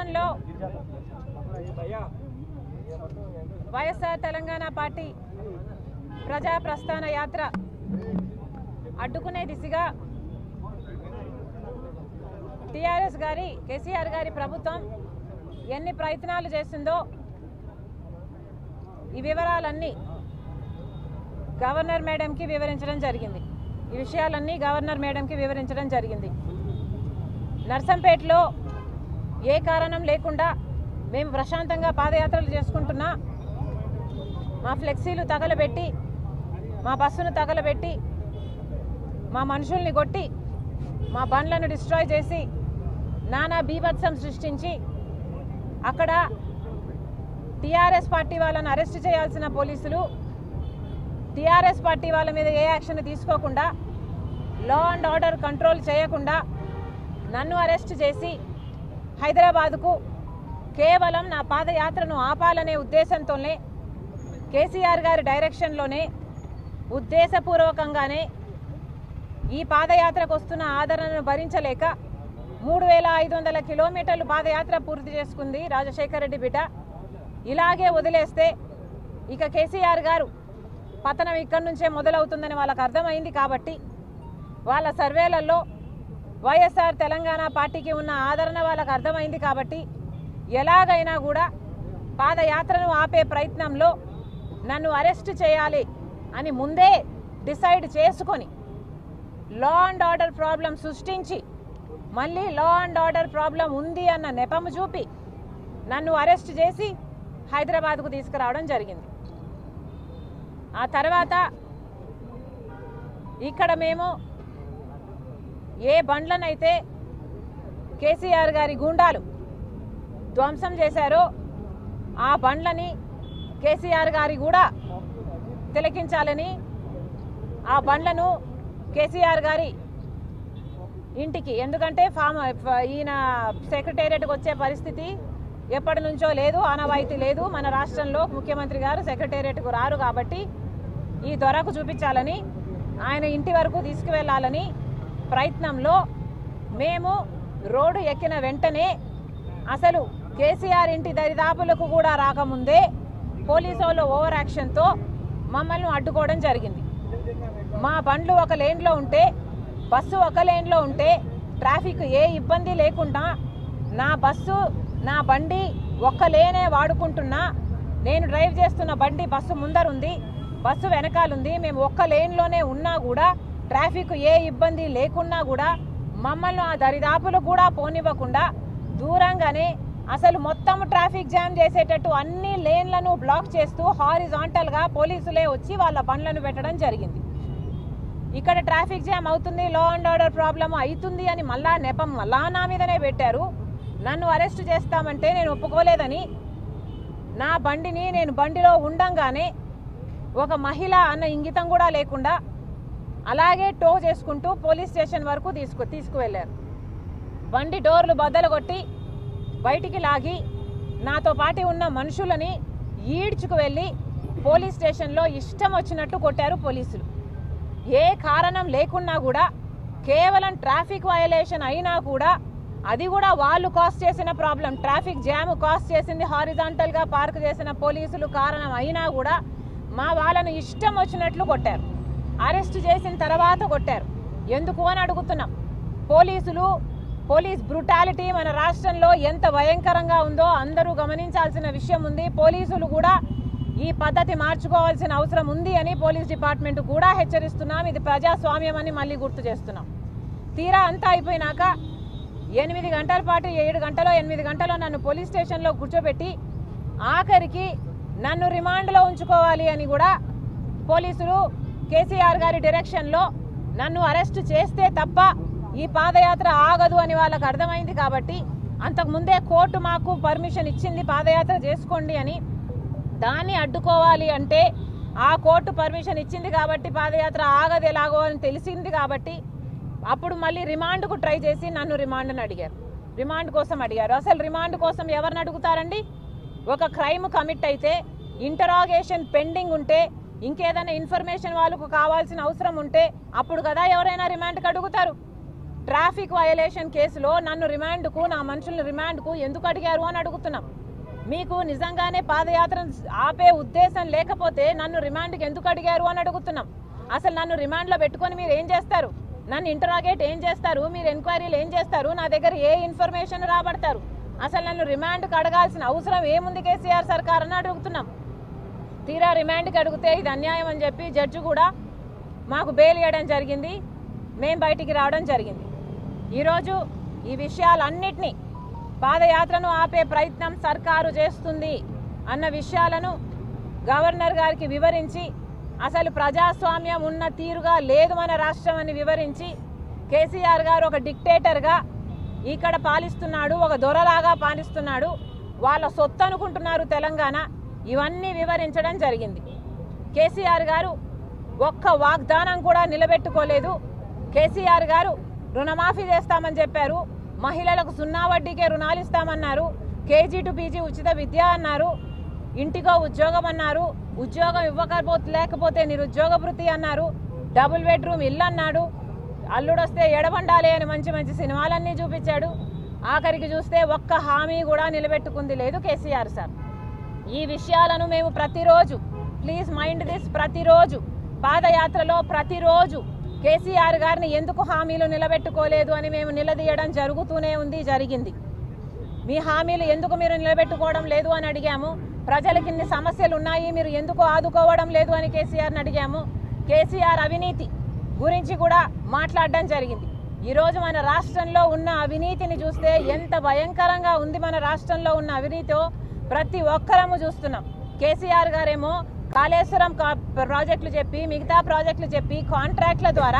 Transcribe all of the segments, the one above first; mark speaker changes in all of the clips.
Speaker 1: రాష్ట్రంలో వైఎస్ఆర్ తెలంగాణ పార్టీ ప్రజా ప్రస్థాన యాత్ర అడ్డుకునే దిశగా టీఆర్ఎస్ గారి కేసీఆర్ గారి ప్రభుత్వం ఎన్ని ప్రయత్నాలు చేసిందో ఈ వివరాలన్నీ గవర్నర్ మేడంకి వివరించడం జరిగింది ఈ విషయాలన్నీ గవర్నర్ మేడంకి వివరించడం జరిగింది నర్సంపేటలో ఏ కారణం లేకుండా మేము ప్రశాంతంగా పాదయాత్రలు చేసుకుంటున్నా మా ఫ్లెక్సీలు తగలబెట్టి మా బస్సును తగలబెట్టి మా మనుషుల్ని కొట్టి మా బండ్లను డిస్ట్రాయ్ చేసి నానా బీభత్సం సృష్టించి అక్కడ టీఆర్ఎస్ పార్టీ వాళ్ళని అరెస్ట్ చేయాల్సిన పోలీసులు టీఆర్ఎస్ పార్టీ వాళ్ళ మీద ఏ యాక్షన్ తీసుకోకుండా లా అండ్ ఆర్డర్ కంట్రోల్ చేయకుండా నన్ను అరెస్ట్ చేసి హైదరాబాదుకు కేవలం నా పాదయాత్రను ఆపాలనే ఉద్దేశంతోనే కేసీఆర్ గారి డైరెక్షన్లోనే ఉద్దేశపూర్వకంగానే ఈ పాదయాత్రకు వస్తున్న ఆదరణను భరించలేక మూడు వేల ఐదు వందల కిలోమీటర్లు పాదయాత్ర పూర్తి చేసుకుంది రాజశేఖర రెడ్డి బిడ్డ ఇలాగే వదిలేస్తే ఇక కేసీఆర్ గారు పతనం ఇక్కడి నుంచే మొదలవుతుందని వాళ్ళకి అర్థమైంది కాబట్టి వాళ్ళ సర్వేలలో వైఎస్ఆర్ తెలంగాణ పార్టీకి ఉన్న ఆదరణ వాళ్ళకి అర్థమైంది కాబట్టి ఎలాగైనా కూడా పాదయాత్రను ఆపే ప్రయత్నంలో నన్ను అరెస్ట్ చేయాలి అని ముందే డిసైడ్ చేసుకొని లా అండ్ ఆర్డర్ ప్రాబ్లం సృష్టించి మళ్ళీ లా అండ్ ఆర్డర్ ప్రాబ్లం ఉంది అన్న నెపము చూపి నన్ను అరెస్ట్ చేసి హైదరాబాద్కు తీసుకురావడం జరిగింది ఆ తర్వాత ఇక్కడ మేము ఏ బండ్లనైతే కేసీఆర్ గారి గూండాలు ధ్వంసం చేశారో ఆ బండ్లని కేసీఆర్ గారి కూడా తిలకించాలని ఆ బండ్లను కేసీఆర్ గారి ఇంటికి ఎందుకంటే ఫామ్ ఫ- ఈయన సెక్రటేరియట్కి వచ్చే పరిస్థితి ఎప్పటి నుంచో లేదు ఆనవాయితీ లేదు మన రాష్ట్రంలో ముఖ్యమంత్రి గారు సెక్రటేరియట్కు రారు కాబట్టి ఈ దొరకు చూపించాలని ఆయన ఇంటి వరకు తీసుకువెళ్ళాలని ప్రయత్నంలో మేము రోడ్డు ఎక్కిన వెంటనే అసలు కేసీఆర్ ఇంటి దరిదాపులకు కూడా రాకముందే పోలీసు వాళ్ళు ఓవర్ యాక్షన్తో మమ్మల్ని అడ్డుకోవడం జరిగింది మా బండ్లు ఒక లేన్లో ఉంటే బస్సు ఒక లేన్లో ఉంటే ట్రాఫిక్ ఏ ఇబ్బంది లేకుండా నా బస్సు నా బండి ఒక్క లేనే వాడుకుంటున్నా నేను డ్రైవ్ చేస్తున్న బండి బస్సు ముందరుంది బస్సు వెనకాలుంది మేము ఒక్క లేన్లోనే ఉన్నా కూడా ట్రాఫిక్ ఏ ఇబ్బంది లేకున్నా కూడా మమ్మల్ని ఆ దరిదాపులు కూడా పోనివ్వకుండా దూరంగానే అసలు మొత్తం ట్రాఫిక్ జామ్ చేసేటట్టు అన్ని లేన్లను బ్లాక్ చేస్తూ హారిజాంటల్గా పోలీసులే వచ్చి వాళ్ళ బండ్లను పెట్టడం జరిగింది ఇక్కడ ట్రాఫిక్ జామ్ అవుతుంది లా అండ్ ఆర్డర్ ప్రాబ్లం అవుతుంది అని మళ్ళా నెపం మళ్ళా నా మీదనే పెట్టారు నన్ను అరెస్ట్ చేస్తామంటే నేను ఒప్పుకోలేదని నా బండిని నేను బండిలో ఉండంగానే ఒక మహిళ అన్న ఇంగితం కూడా లేకుండా అలాగే టో చేసుకుంటూ పోలీస్ స్టేషన్ వరకు తీసుకు తీసుకువెళ్ళారు బండి డోర్లు బద్దలు కొట్టి బయటికి లాగి నాతో పాటు ఉన్న మనుషులని ఈడ్చుకు వెళ్ళి పోలీస్ స్టేషన్లో ఇష్టం వచ్చినట్టు కొట్టారు పోలీసులు ఏ కారణం లేకున్నా కూడా కేవలం ట్రాఫిక్ వయలేషన్ అయినా కూడా అది కూడా వాళ్ళు కాస్ట్ చేసిన problem traffic jam caused horizontal హారిజాంటల్ గా పార్క్ చేసిన పోలీసులు కారణం అయినా కూడా మా వాళ్ళను ఇష్టం వచ్చినట్లు కొట్టారు అరెస్ట్ చేసిన తర్వాత కొట్టారు ఎందుకు అని అడుగుతున్నాం పోలీసులు పోలీస్ బ్రుటాలిటీ మన రాష్ట్రంలో ఎంత భయంకరంగా ఉందో అందరూ గమనించాల్సిన విషయం ఉంది పోలీసులు కూడా ఈ పద్ధతి మార్చుకోవాల్సిన అవసరం ఉంది అని పోలీస్ డిపార్ట్మెంట్ కూడా హెచ్చరిస్తున్నాం ఇది ప్రజాస్వామ్యం అని మళ్ళీ గుర్తు చేస్తున్నాం తీరా అంతా అయిపోయినాక ఎనిమిది గంటల పాటు ఏడు గంటలో ఎనిమిది గంటలో నన్ను పోలీస్ స్టేషన్లో కూర్చోబెట్టి ఆఖరికి నన్ను రిమాండ్లో ఉంచుకోవాలి అని కూడా పోలీసులు కేసీఆర్ గారి డైరెక్షన్లో నన్ను అరెస్ట్ చేస్తే తప్ప ఈ పాదయాత్ర ఆగదు అని వాళ్ళకి అర్థమైంది కాబట్టి అంతకుముందే కోర్టు మాకు పర్మిషన్ ఇచ్చింది పాదయాత్ర చేసుకోండి అని దాన్ని అడ్డుకోవాలి అంటే ఆ కోర్టు పర్మిషన్ ఇచ్చింది కాబట్టి పాదయాత్ర ఆగదు ఎలాగో అని తెలిసింది కాబట్టి అప్పుడు మళ్ళీ రిమాండ్కు ట్రై చేసి నన్ను రిమాండ్ని అడిగారు రిమాండ్ కోసం అడిగారు అసలు రిమాండ్ కోసం ఎవరిని అడుగుతారండి ఒక క్రైమ్ కమిట్ అయితే ఇంటరాగేషన్ పెండింగ్ ఉంటే ఇంకేదైనా ఇన్ఫర్మేషన్ వాళ్ళకు కావాల్సిన అవసరం ఉంటే అప్పుడు కదా ఎవరైనా రిమాండ్కి అడుగుతారు ట్రాఫిక్ వయలేషన్ కేసులో నన్ను రిమాండ్కు నా మనుషులను రిమాండ్కు ఎందుకు అడిగారు అని అడుగుతున్నాం మీకు నిజంగానే పాదయాత్ర ఆపే ఉద్దేశం లేకపోతే నన్ను రిమాండ్కి ఎందుకు అడిగారు అని అడుగుతున్నాం అసలు నన్ను రిమాండ్లో పెట్టుకొని మీరు ఏం చేస్తారు నన్ను ఇంటరాగేట్ ఏం చేస్తారు మీరు ఎంక్వైరీలు ఏం చేస్తారు నా దగ్గర ఏ ఇన్ఫర్మేషన్ రాబడతారు అసలు నన్ను రిమాండ్కి అడగాల్సిన అవసరం ఏముంది కేసీఆర్ సర్కార్ అని అడుగుతున్నాం తీరా రిమాండ్కి అడిగితే ఇది అన్యాయం అని చెప్పి జడ్జి కూడా మాకు బెయిల్ ఇవ్వడం జరిగింది మేం బయటికి రావడం జరిగింది ఈరోజు ఈ విషయాలన్నిటినీ పాదయాత్రను ఆపే ప్రయత్నం సర్కారు చేస్తుంది అన్న విషయాలను గవర్నర్ గారికి వివరించి అసలు ప్రజాస్వామ్యం ఉన్న తీరుగా లేదు మన రాష్ట్రం అని వివరించి కేసీఆర్ గారు ఒక డిక్టేటర్గా ఇక్కడ పాలిస్తున్నాడు ఒక దొరలాగా పాలిస్తున్నాడు వాళ్ళ సొత్తు అనుకుంటున్నారు తెలంగాణ ఇవన్నీ వివరించడం జరిగింది కేసీఆర్ గారు ఒక్క వాగ్దానం కూడా నిలబెట్టుకోలేదు కేసీఆర్ గారు రుణమాఫీ చేస్తామని చెప్పారు మహిళలకు సున్నా వడ్డీకే రుణాలు ఇస్తామన్నారు కేజీ టు పీజీ ఉచిత విద్య అన్నారు ఇంటికో ఉద్యోగం అన్నారు ఉద్యోగం ఇవ్వకపోతే లేకపోతే నిరుద్యోగ వృత్తి అన్నారు డబుల్ బెడ్రూమ్ ఇల్లు అన్నాడు అల్లుడొస్తే ఎడబండాలి అని మంచి మంచి సినిమాలన్నీ చూపించాడు ఆఖరికి చూస్తే ఒక్క హామీ కూడా నిలబెట్టుకుంది లేదు కేసీఆర్ సార్ ఈ విషయాలను మేము ప్రతిరోజు ప్లీజ్ మైండ్ దిస్ ప్రతిరోజు పాదయాత్రలో ప్రతిరోజు కేసీఆర్ గారిని ఎందుకు హామీలు నిలబెట్టుకోలేదు అని మేము నిలదీయడం జరుగుతూనే ఉంది జరిగింది మీ హామీలు ఎందుకు మీరు నిలబెట్టుకోవడం లేదు అని అడిగాము ప్రజలకి ఇన్ని సమస్యలు ఉన్నాయి మీరు ఎందుకు ఆదుకోవడం లేదు అని కేసీఆర్ని అడిగాము కేసీఆర్ అవినీతి గురించి కూడా మాట్లాడడం జరిగింది ఈరోజు మన రాష్ట్రంలో ఉన్న అవినీతిని చూస్తే ఎంత భయంకరంగా ఉంది మన రాష్ట్రంలో ఉన్న అవినీతో ప్రతి ఒక్కరము చూస్తున్నాం కేసీఆర్ గారేమో కాళేశ్వరం కా- ప్రాజెక్టులు చెప్పి మిగతా ప్రాజెక్టులు చెప్పి కాంట్రాక్ట్ల ద్వారా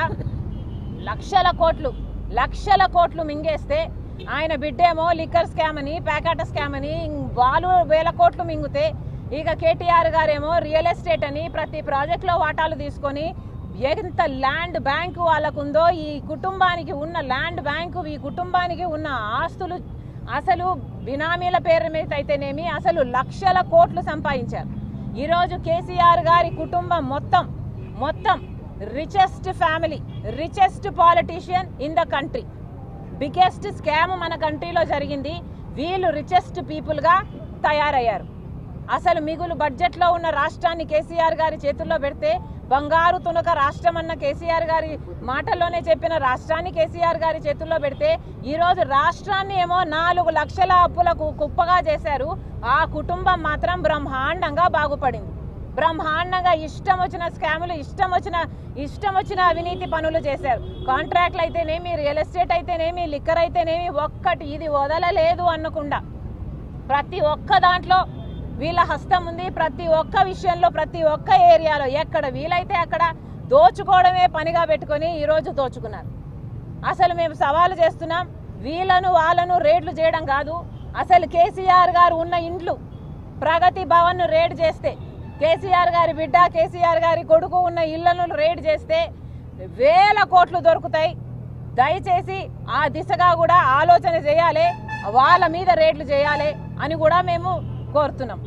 Speaker 1: లక్షల కోట్లు లక్షల కోట్లు మింగేస్తే ఆయన బిడ్డేమో లిక్కర్ స్కామ్ అని ప్యాకాట స్కామ్ అని వాళ్ళు వేల కోట్లు మింగితే ఇక కేటీఆర్ గారేమో రియల్ ఎస్టేట్ అని ప్రతి ప్రాజెక్ట్లో వాటాలు తీసుకొని ఎంత ల్యాండ్ బ్యాంకు వాళ్ళకు ఉందో ఈ కుటుంబానికి ఉన్న ల్యాండ్ బ్యాంకు ఈ కుటుంబానికి ఉన్న ఆస్తులు అసలు బినామీల పేరు మీద అయితేనేమి అసలు లక్షల కోట్లు సంపాదించారు ఈరోజు కేసీఆర్ గారి కుటుంబం మొత్తం మొత్తం richest family richest politician in the country biggest scam మన కంట్రీలో జరిగింది వీళ్ళు రిచెస్ట్ పీపుల్గా తయారయ్యారు అసలు మిగులు బడ్జెట్లో ఉన్న రాష్ట్రాన్ని కేసీఆర్ గారి చేతుల్లో పెడితే బంగారు తునక రాష్ట్రం అన్న కేసీఆర్ గారి మాటల్లోనే చెప్పిన రాష్ట్రాన్ని కేసీఆర్ గారి చేతుల్లో పెడితే ఈరోజు రాష్ట్రాన్ని ఏమో నాలుగు లక్షల అప్పులకు కుప్పగా చేశారు ఆ కుటుంబం మాత్రం బ్రహ్మాండంగా బాగుపడింది బ్రహ్మాండంగా ఇష్టం వచ్చిన స్కాములు ఇష్టం వచ్చిన ఇష్టం వచ్చిన అవినీతి పనులు చేశారు కాంట్రాక్ట్లు అయితేనేమి రియల్ ఎస్టేట్ అయితేనేమి లిక్కర్ అయితేనేమి ఒక్కటి ఇది వదలలేదు అనకుండా ప్రతి ఒక్క దాంట్లో వీళ్ళ హస్తం ఉంది ప్రతి ఒక్క విషయంలో ప్రతి ఒక్క ఏరియాలో ఎక్కడ వీలైతే అక్కడ దోచుకోవడమే పనిగా పెట్టుకొని ఈరోజు దోచుకున్నారు అసలు మేము సవాలు చేస్తున్నాం వీళ్ళను వాళ్ళను రేట్లు చేయడం కాదు అసలు కేసీఆర్ గారు ఉన్న ఇండ్లు ప్రగతి భవన్ను రేడ్ చేస్తే కేసీఆర్ గారి బిడ్డ కేసీఆర్ గారి కొడుకు ఉన్న ఇళ్లను రేడ్ చేస్తే వేల కోట్లు దొరుకుతాయి దయచేసి ఆ దిశగా కూడా ఆలోచన చేయాలి వాళ్ళ మీద రేట్లు చేయాలి అని కూడా మేము కోరుతున్నాం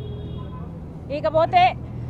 Speaker 1: ఇకపోతే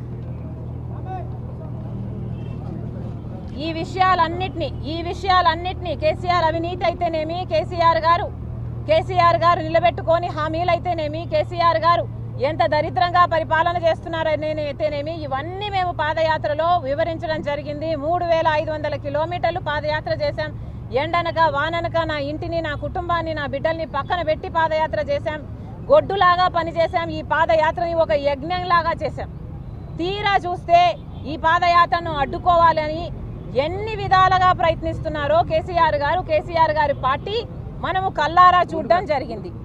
Speaker 1: ఈ విషయాలన్నిటినీ ఈ విషయాలన్నిటినీ కేసీఆర్ అవినీతి అయితేనేమి కేసీఆర్ గారు కేసీఆర్ గారు నిలబెట్టుకొని హామీలు అయితేనేమి కేసీఆర్ గారు ఎంత దరిద్రంగా పరిపాలన చేస్తున్నారని అయితేనేమి ఇవన్నీ మేము పాదయాత్రలో వివరించడం జరిగింది మూడు వేల ఐదు వందల కిలోమీటర్లు పాదయాత్ర చేశాం ఎండనక వాననక నా ఇంటిని నా కుటుంబాన్ని నా బిడ్డల్ని పక్కన పెట్టి పాదయాత్ర చేశాం గొడ్డులాగా పనిచేశాం ఈ పాదయాత్రని ఒక యజ్ఞంలాగా చేశాం తీరా చూస్తే ఈ పాదయాత్రను అడ్డుకోవాలని ఎన్ని విధాలుగా ప్రయత్నిస్తున్నారో కేసీఆర్ గారు కేసీఆర్ గారి పార్టీ మనము కల్లారా చూడడం జరిగింది